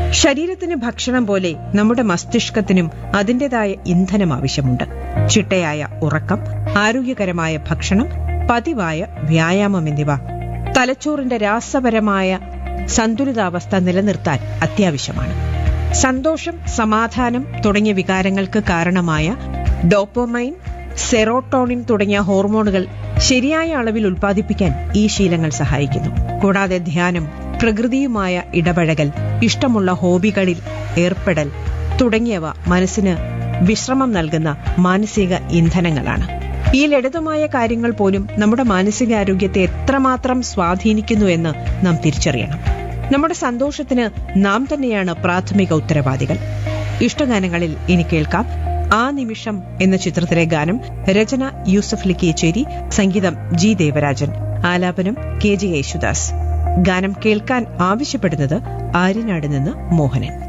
ശരീരത്തിന് ഭക്ഷണം പോലെ നമ്മുടെ മസ്തിഷ്കത്തിനും അതിന്റേതായ ഇന്ധനം ആവശ്യമുണ്ട് ചിട്ടയായ ഉറക്കം ആരോഗ്യകരമായ ഭക്ഷണം പതിവായ വ്യായാമം എന്നിവ തലച്ചോറിന്റെ രാസപരമായ സന്തുലിതാവസ്ഥ നിലനിർത്താൻ അത്യാവശ്യമാണ് സന്തോഷം സമാധാനം തുടങ്ങിയ വികാരങ്ങൾക്ക് കാരണമായ ഡോപ്പോമൈൻ സെറോട്ടോണിൻ തുടങ്ങിയ ഹോർമോണുകൾ ശരിയായ അളവിൽ ഉൽപ്പാദിപ്പിക്കാൻ ഈ ശീലങ്ങൾ സഹായിക്കുന്നു കൂടാതെ ധ്യാനം പ്രകൃതിയുമായ ഇടപഴകൽ ഇഷ്ടമുള്ള ഹോബികളിൽ ഏർപ്പെടൽ തുടങ്ങിയവ മനസ്സിന് വിശ്രമം നൽകുന്ന മാനസിക ഇന്ധനങ്ങളാണ് ഈ ലളിതമായ കാര്യങ്ങൾ പോലും നമ്മുടെ മാനസികാരോഗ്യത്തെ എത്രമാത്രം സ്വാധീനിക്കുന്നു എന്ന് നാം തിരിച്ചറിയണം നമ്മുടെ സന്തോഷത്തിന് നാം തന്നെയാണ് പ്രാഥമിക ഉത്തരവാദികൾ ഇഷ്ടഗാനങ്ങളിൽ ഇനി കേൾക്കാം ആ നിമിഷം എന്ന ചിത്രത്തിലെ ഗാനം രചന യൂസഫ് ലിക്കേച്ചേരി സംഗീതം ജി ദേവരാജൻ ആലാപനം കെ ജി യേശുദാസ് ഗാനം കേൾക്കാൻ ആവശ്യപ്പെടുന്നത് ആര്യനാട് നിന്ന് മോഹനൻ